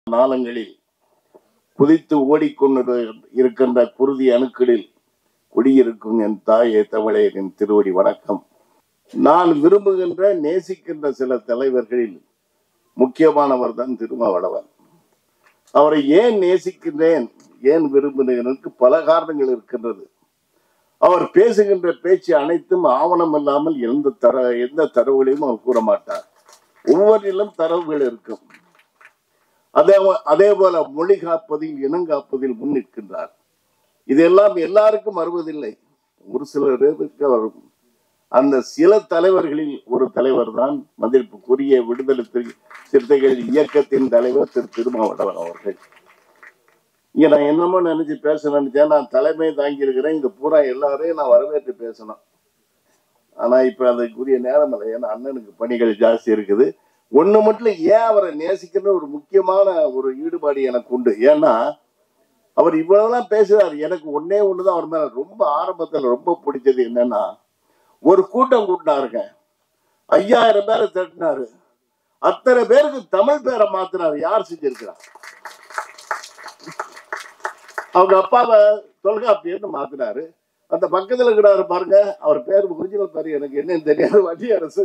நாளங்களில் குதித்து ஓடிக்கொண்டு இருக்கின்ற குருதி அணுக்களில் குடியிருக்கும் என் தாயே தமிழே என் திருவடி வணக்கம் நான் விரும்புகின்ற நேசிக்கின்ற சில தலைவர்களில் முக்கியமானவர் தான் திருமாவளவன் அவரை ஏன் நேசிக்கின்றேன் ஏன் விரும்புகிறேன் பல காரணங்கள் இருக்கின்றது அவர் பேசுகின்ற பேச்சு அனைத்தும் ஆவணம் இல்லாமல் எந்த தர எந்த தரவுகளையும் அவர் கூற மாட்டார் ஒவ்வொன்றிலும் தரவுகள் இருக்கும் அதே அதே போல மொழி காப்பதில் இனங்காப்பதில் முன் நிற்கின்றார் இதெல்லாம் எல்லாருக்கும் வருவதில்லை ஒரு சிலருக்கு வரும் அந்த சில தலைவர்களில் ஒரு தலைவர் தான் மதிப்புக்குரிய விடுதலை சிறு- சிறுத்தைகள் இயக்கத்தின் தலைவர் திரு திருமாவளவன் அவர்கள் இங்க நான் என்னமோ நினைச்சு பேச நினைச்சேன் நான் தலைமை தாங்கி இருக்கிறேன் இங்க பூரா எல்லாரையும் நான் வரவேற்று பேசணும் ஆனா இப்ப அதுக்குரிய நேரம் இல்லை ஏன்னா அண்ணனுக்கு பணிகள் ஜாஸ்தி இருக்குது ஒண்ணு மட்டும் ஏன் அவரை நேசிக்கிற ஒரு முக்கியமான ஒரு ஈடுபாடு எனக்கு உண்டு ஏன்னா அவர் இவ்வளவுலாம் பேசுறாரு எனக்கு ஒன்னே ஒண்ணுதான் அவர் மேல ரொம்ப ஆரம்பத்துல ரொம்ப பிடிச்சது என்னன்னா ஒரு கூட்டம் கூட்டினாருங்க ஐயாயிரம் பேரை தட்டினாரு அத்தனை பேருக்கு தமிழ் பேரை மாத்தினாரு யார் செஞ்சிருக்கிறா அவங்க அப்பாவை தொல்காப்பியன்னு மாத்தினாரு அந்த பக்கத்துல இருக்கிறாரு பாருங்க அவர் பேர் ஒரிஜினல் பேர் எனக்கு என்னன்னு தெரியாது வட்டி அரசு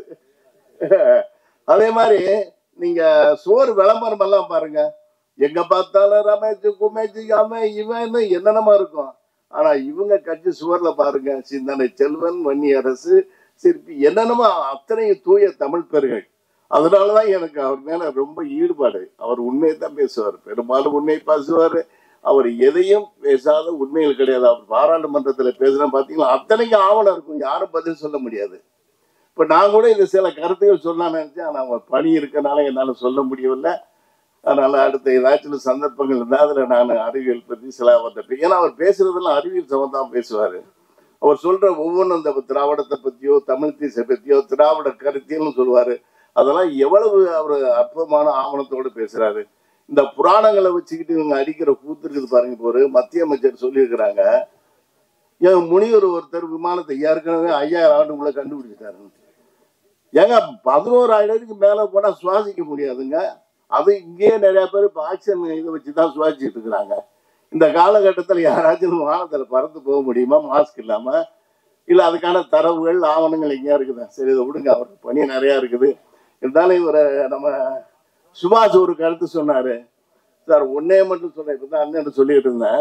அதே மாதிரி நீங்க சோறு விளம்பரம் எல்லாம் பாருங்க எங்க பார்த்தாலும் ரமேஷ் குமேஷ் அவன் இவன் என்னென்னமா இருக்கும் ஆனா இவங்க கட்சி சுவர்ல பாருங்க சிந்தனை செல்வன் வன்னி அரசு சிற்பி என்னென்னமோ அத்தனையும் தூய தமிழ் பேர்கள் அதனாலதான் எனக்கு அவர் மேல ரொம்ப ஈடுபாடு அவர் உண்மையை தான் பேசுவார் பெரும்பாலும் உண்மை பேசுவார் அவர் எதையும் பேசாத உண்மைகள் கிடையாது அவர் பாராளுமன்றத்துல பேசுனா பாத்தீங்களா அத்தனைக்கும் ஆவணம் இருக்கும் யாரும் பதில் சொல்ல முடியாது இப்ப நான் கூட இந்த சில கருத்துகள் சொல்ல நினைச்சேன் ஆனா அவர் பணி இருக்கனால என்னால சொல்ல முடியவில்லை அதனால அடுத்த ஏதாச்சும் சந்தர்ப்பங்கள் இருந்தா அதுல நான் அறிவியல் பத்தி சில அவர்கிட்ட ஏன்னா அவர் பேசுறதெல்லாம் அறிவியல் சம்பந்தம் பேசுவாரு அவர் சொல்ற ஒவ்வொன்றும் இந்த திராவிடத்தை பத்தியோ தமிழ் தேச பத்தியோ திராவிட கருத்தியல்னு சொல்லுவாரு அதெல்லாம் எவ்வளவு அவர் அற்புதமான ஆவணத்தோடு பேசுறாரு இந்த புராணங்களை வச்சுக்கிட்டு இவங்க அடிக்கிற கூத்து இருக்குது பாருங்க இப்போ ஒரு மத்திய அமைச்சர் சொல்லியிருக்கிறாங்க என் முனிவர் ஒருத்தர் விமானத்தை ஏற்கனவே ஐயாயிரம் ஆண்டுக்குள்ள கண்டுபிடிச்சிட்டாரு ஏங்க பதினோராயிரத்துக்கு மேல போனா சுவாசிக்க முடியாதுங்க அது இங்கேயே நிறைய பேர் இப்போ ஆக்சிஜன் இதை வச்சு தான் சுவாசிச்சுட்டு இருக்கிறாங்க இந்த காலகட்டத்தில் யாராச்சும் வானத்தில் பறந்து போக முடியுமா மாஸ்க் இல்லாம இல்லை அதுக்கான தரவுகள் ஆவணங்கள் எங்கேயா இருக்குதா சரி இதை விடுங்க அவருக்கு பணி நிறையா இருக்குது இருந்தாலும் இவரை நம்ம சுபாஷ் ஒரு கருத்து சொன்னாரு சார் ஒன்னே மட்டும் சொன்னேன் இப்போ தான் அண்ணன் சொல்லிட்டு இருந்தேன்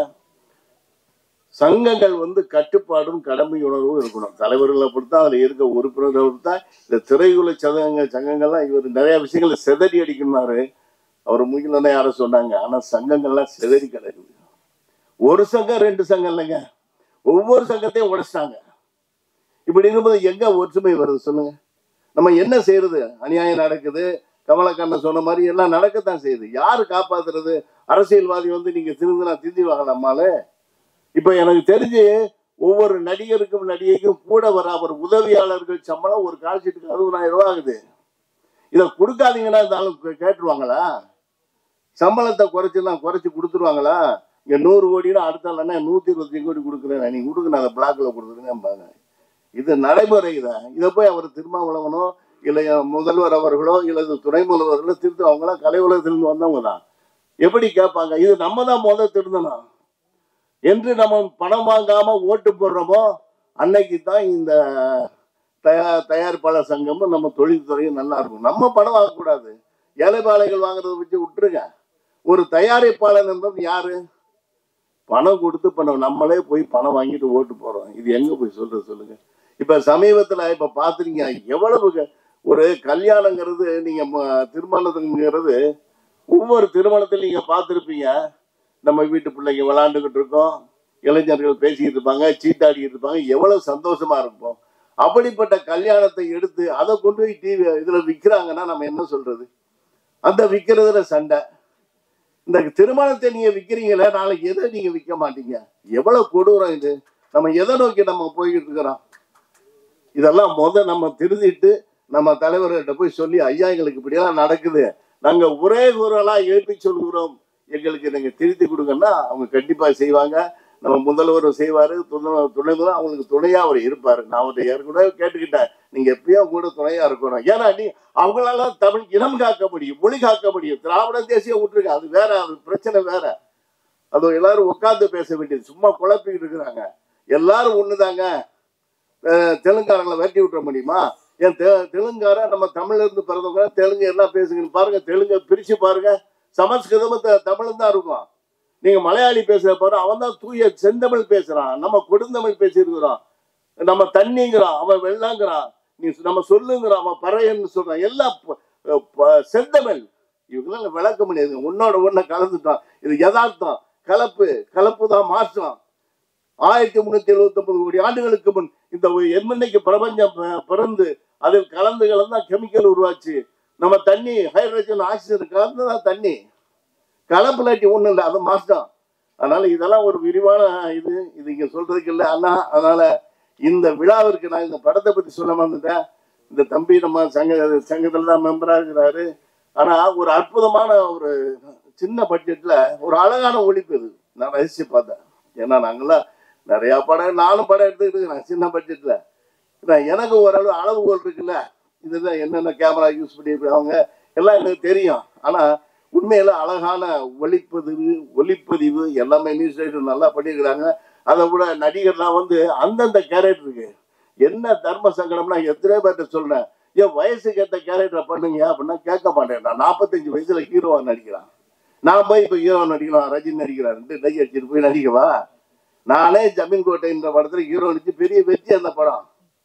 சங்கங்கள் வந்து கட்டுப்பாடும் கடமை உணர்வும் இருக்கணும் தலைவர்களை பொறுத்தா அதுல இருக்க உறுப்பினர்களை பொறுத்தா இந்த திரையுல சதங்கள் சங்கங்கள்லாம் இவர் நிறைய விஷயங்களை செதறி அடிக்கணும்னாரு அவர் முகிலனை யாரும் சொன்னாங்க ஆனா சங்கங்கள்லாம் செதறி கிடக்குது ஒரு சங்கம் ரெண்டு சங்கம் இல்லைங்க ஒவ்வொரு சங்கத்தையும் உடைச்சிட்டாங்க இப்படி இருக்கும்போது எங்க ஒற்றுமை வருது சொல்லுங்க நம்ம என்ன செய்யறது அநியாயம் நடக்குது கமலக்கண்ணன் சொன்ன மாதிரி எல்லாம் நடக்கத்தான் செய்யுது யாரு காப்பாத்துறது அரசியல்வாதி வந்து நீங்க திருந்தினா திருந்திவாங்க நம்மால இப்ப எனக்கு தெரிஞ்சு ஒவ்வொரு நடிகருக்கும் நடிகைக்கும் கூட வர அவர் உதவியாளர்கள் சம்பளம் ஒரு கால்ஷீட்டுக்கு அறுபதாயிரம் ரூபாய் ஆகுது இதை கொடுக்காதீங்கன்னா இந்த ஆளு கே- கேட்டுருவாங்களா சம்பளத்தை குறைச்சுலாம் குறைச்சு கொடுத்துருவாங்களா இங்க நூறு கோடினா அடுத்த ஆளுனா நூத்தி இருபத்தஞ்சு கோடி கொடுக்குறேன் நீங்க கொடுங்க நான் அந்த பிளாக்ல கொடுத்துருங்க இது நடைமுறை இதை இதை போய் அவர் திருமாவளவனோ இல்லை முதல்வர் அவர்களோ இல்லது துணை முதல்வர்களோ திருத்த அவங்களாம் கலை உலகத்திலிருந்து வந்தவங்க தான் எப்படி கேட்பாங்க இது நம்ம தான் முதல் திருந்தணும் என்று நம்ம பணம் வாங்காம ஓட்டு போடுறோமோ அன்னைக்கு தான் இந்த தயார் தயாரிப்பாளர் சங்கமும் நம்ம தொழில்துறையும் நல்லா இருக்கும் நம்ம பணம் வாங்கக்கூடாது ஏழைப்பாளைகள் வாங்குறத வச்சு விட்டுருங்க ஒரு தயாரிப்பாளர் என்பது யாரு பணம் கொடுத்து பண்ண நம்மளே போய் பணம் வாங்கிட்டு ஓட்டு போறோம் இது எங்க போய் சொல்றது சொல்லுங்க இப்ப சமீபத்துல இப்ப பாத்துறீங்க எவ்வளவு க- ஒரு கல்யாணங்கிறது நீங்க ம- திருமணத்துங்கிறது ஒவ்வொரு திருமணத்திலும் நீங்க பார்த்திருப்பீங்க நம்ம வீட்டு பிள்ளைங்க விளாண்டுக்கிட்டு இருக்கோம் இளைஞர்கள் பேசிக்கிட்டு இருப்பாங்க சீட்டாடிக்கிட்டு இருப்பாங்க எவ்வளவு சந்தோஷமா இருப்போம் அப்படிப்பட்ட கல்யாணத்தை எடுத்து அதை கொண்டு போய் டிவி இதுல விற்கிறாங்கன்னா நம்ம என்ன சொல்றது அந்த விற்கிறதுல சண்டை இந்த திருமணத்தை நீங்க விற்கிறீங்களே நாளைக்கு எதை நீங்க விற்க மாட்டீங்க எவ்வளவு கொடூரம் இது நம்ம எதை நோக்கி நம்ம போய்கிட்டு இருக்கிறோம் இதெல்லாம் முத நம்ம திருந்திட்டு நம்ம தலைவர்கிட்ட போய் சொல்லி ஐயா எங்களுக்கு இப்படியெல்லாம் நடக்குது நாங்க ஒரே குரலா எழுப்பி சொல்கிறோம் எங்களுக்கு நீங்க திருத்தி கொடுங்கன்னா அவங்க கண்டிப்பா செய்வாங்க நம்ம முதல்வர் செய்வாரு துணை துணை முதல்வர் அவங்களுக்கு துணையா அவர் இருப்பாரு நான் அவர்கிட்ட ஏற்கனவே கேட்டுக்கிட்டேன் நீங்க எப்பயும் கூட துணையா இருக்கணும் ஏன்னா நீ அவங்களால தமிழ் இனம் காக்க முடியும் மொழி காக்க முடியும் திராவிட தேசியம் விட்டுருங்க அது வேற அது பிரச்சனை வேற அது எல்லாரும் உட்கார்ந்து பேச வேண்டியது சும்மா குழப்பிக்கிட்டு இருக்கிறாங்க எல்லாரும் ஒண்ணுதாங்க அஹ் தெலுங்காரங்களை வெட்டி விட்டுற முடியுமா ஏன் தெ- தெலுங்கார நம்ம தமிழ்ல இருந்து பிறந்தவங்க தெலுங்கு எல்லாம் பேசுங்கன்னு பாருங்க தெலுங்க பிரிச்சு பாருங்க சமஸ்கிருதமும் த- தமிழும் தான் இருக்கும் நீங்க மலையாளி பேசுற பாரு அவன் தான் தூய செந்தமிழ் பேசுறான் நம்ம கொடுந்தமிழ் பேசியிருக்கிறோம் நம்ம தண்ணிங்கிறான் அவன் வெள்ளாங்கிறான் நீ நம்ம சொல்லுங்கிறான் அவன் பறையன்னு சொல்றான் எல்லாம் ப- ப- செந்தமிழ் இவங்களால விளக்க முடியாது உன்னோட ஒன்ன கலந்துட்டான் இது யதார்த்தம் கலப்பு கலப்பு தான் மாற்றம் ஆயிரத்தி முன்னூத்தி எழுபத்தி ஒன்பது கோடி ஆண்டுகளுக்கு முன் இந்த எண்ணெய்க்கு பிரபஞ்சம் ப- பிறந்து அதில் கலந்து கலந்தா கெமிக்கல் உருவாச்சு நம்ம தண்ணி ஹைட்ரஜன் ஆக்சிஜன் கலந்துதான் தண்ணி கலப்புலாட்டி ஒண்ணும் இல்லை அது மாற்றம் அதனால இதெல்லாம் ஒரு விரிவான இது இது இங்க சொல்றதுக்கு இல்லை அண்ணா அதனால இந்த விழாவிற்கு நான் இந்த படத்தை பத்தி சொல்ல வந்துட்டேன் இந்த தம்பி நம்ம சங்க சங்கத்துல தான் மெம்பரா இருக்கிறாரு ஆனா ஒரு அற்புதமான ஒரு சின்ன பட்ஜெட்ல ஒரு அழகான ஒழிப்பு இது நான் ரசிச்சு பார்த்தேன் ஏன்னா நாங்கெல்லாம் நிறைய படம் நானும் படம் எடுத்துக்கிட்டு இருக்கிறேன் சின்ன பட்ஜெட்ல நான் எனக்கு ஓரளவு அளவுகோல் இருக்குல்ல இதுதான் என்னென்ன கேமரா யூஸ் பண்ணியிருக்காங்க எல்லாம் எனக்கு தெரியும் ஆனா உண்மையில அழகான ஒளிப்பதிவு ஒளிப்பதிவு எல்லாமே நியூஸ் நல்லா பண்ணியிருக்கிறாங்க அதை விட நடிகர்லாம் வந்து அந்தந்த கேரக்டருக்கு என்ன தர்ம சங்கடம்னா எத்தனை பேர்ட்ட சொல்றேன் என் வயசுக்கு ஏற்ற கேரக்டரை பண்ணுங்க அப்படின்னா கேட்க மாட்டேன் நான் நாற்பத்தஞ்சு வயசுல ஹீரோவா நடிக்கிறான் நான் போய் இப்போ ஹீரோ நடிக்கலாம் ரஜினி நடிக்கிறாரு டை அடிச்சுட்டு போய் நடிக்கவா நானே ஜமீன் கோட்டைன்ற படத்துல ஹீரோ நடிச்சு பெரிய வெற்றி அந்த படம்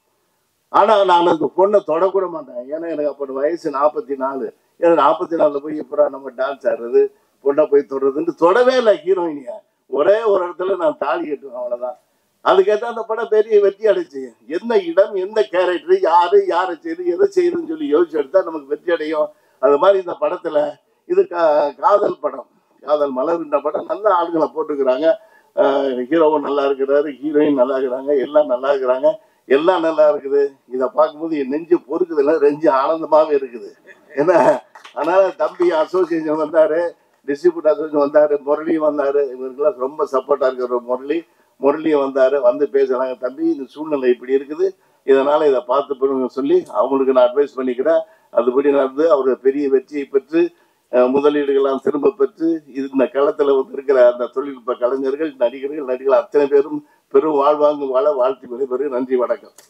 ஆனா நான் அந்த பொண்ணை தொடக்கூட மாட்டேன் ஏன்னா எனக்கு அப்போ வயசு நாற்பத்தி நாலு ஏன்னா நாற்பத்தி நாலுல போய் எப்படா நம்ம டான்ஸ் ஆடுறது பொண்ணை போய் தொடுறதுன்னு தொடவே இல்லை ஹீரோயினிய ஒரே ஒரு இடத்துல நான் தாலி கட்டுவேன் அவ்வளவுதான் அதுக்கேற்ற அந்த படம் பெரிய வெற்றி அடைச்சு எந்த இடம் எந்த கேரக்டர் யாரு யாரை செய்யுது எதை செய்யுதுன்னு சொல்லி யோசிச்சு எடுத்தா நமக்கு வெற்றி அடையும் அது மாதிரி இந்த படத்துல இது கா- காதல் படம் காதல் மலர்ன்ற படம் நல்ல ஆளுங்களை போட்டுக்கிறாங்க ஹீரோவும் நல்லா இருக்கிறாரு ஹீரோயின் நல்லா இருக்கிறாங்க எல்லாம் நல்லா இருக்கிறாங்க எல்லாம் நல்லா இருக்குது இதை பார்க்கும்போது என் நெஞ்சு பொறுக்குதுல நெஞ்சு ஆனந்தமாவே இருக்குது ஏன்னா அதனால தம்பி அசோசியேஷன் வந்தாரு டிஸ்ட்ரிபியூட் அசோசியேஷன் வந்தாரு முரளியும் வந்தாரு இவருக்கெல்லாம் ரொம்ப சப்போர்ட்டா இருக்கிற ஒரு முரளி முரளியும் வந்தாரு வந்து பேசுறாங்க தம்பி இந்த சூழ்நிலை இப்படி இருக்குது இதனால இதை பார்த்து பெறுங்க சொல்லி அவங்களுக்கு நான் அட்வைஸ் பண்ணிக்கிறேன் அதுபடி நடந்து அவர் பெரிய வெற்றியை பெற்று அஹ், முதலீடுகள்லாம் திரும்ப பெற்று இது இந்த களத்துல வந்து இருக்கிற அந்த தொழில்நுட்ப கலைஞர்கள் நடிகர்கள் நடிகர்கள் அத்தனை பேரும் பெரும் வாழ்வாங்கு வாழ வாழ்த்து விடைபெறு நன்றி வணக்கம்